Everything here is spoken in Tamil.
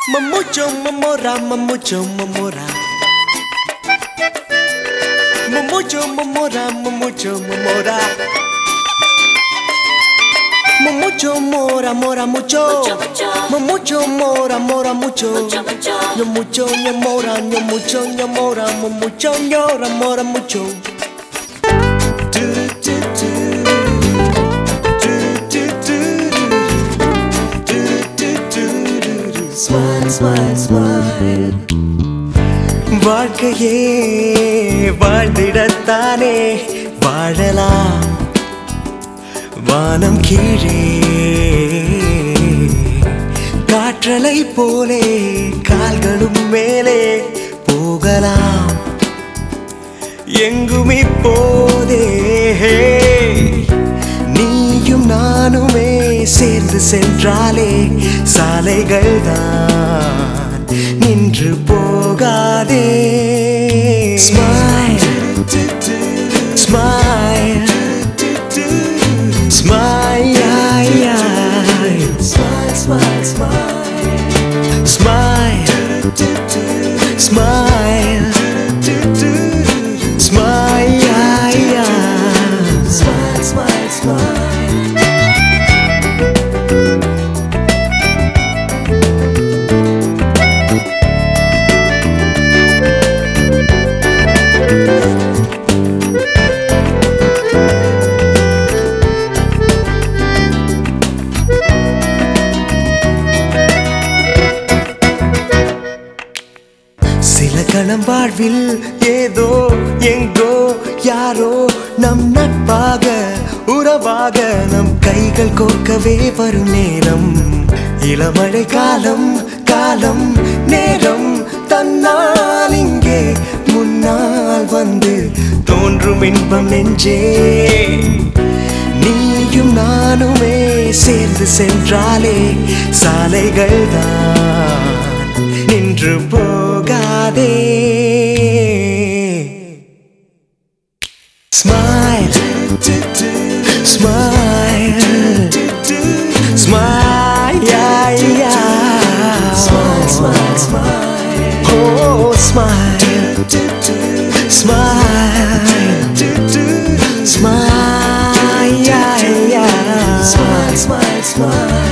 Mamucho mamora, mamucho mamora. Mamucho mamora, mamucho mamora. Mamucho mora, mora mucho. Mucho, mucho. Mamucho mora, mora mucho. Mucho, mucho. Yo mucho, yo mora, yo mucho, yo mora, mamucho, llora, mora mucho. Do, do, do. Do, do, do, do, do, do, do, do. Smile, smile, smile. வாழ்க்கையே வாழ்ந்திடத்தானே வாழலாம் வானம் கீழே காற்றலை போலே கால்களும் மேலே போகலாம் எங்கும் இப்போதே நீயும் நானுமே சேர்ந்து சென்றாலே சாலைகள் தான் நின்று போகாதே smile smile smile smile smile smile smile Smile, smile, smile, smile, smile. சில கணம் வாழ்வில் ஏதோ எங்கோ யாரோ நம் நட்பாக உறவாக நம் கைகள் கோர்க்கவே வரும் நேரம் இளமழை காலம் காலம் நேரம் தன்னால் இங்கே முன்னால் வந்து தோன்றும் இன்பம் நெஞ்சே நீயும் நானுமே சேர்ந்து சென்றாலே சாலைகள் தான் நின்று போகாதே smile smile smile smile smile oh smile smile smile smile smile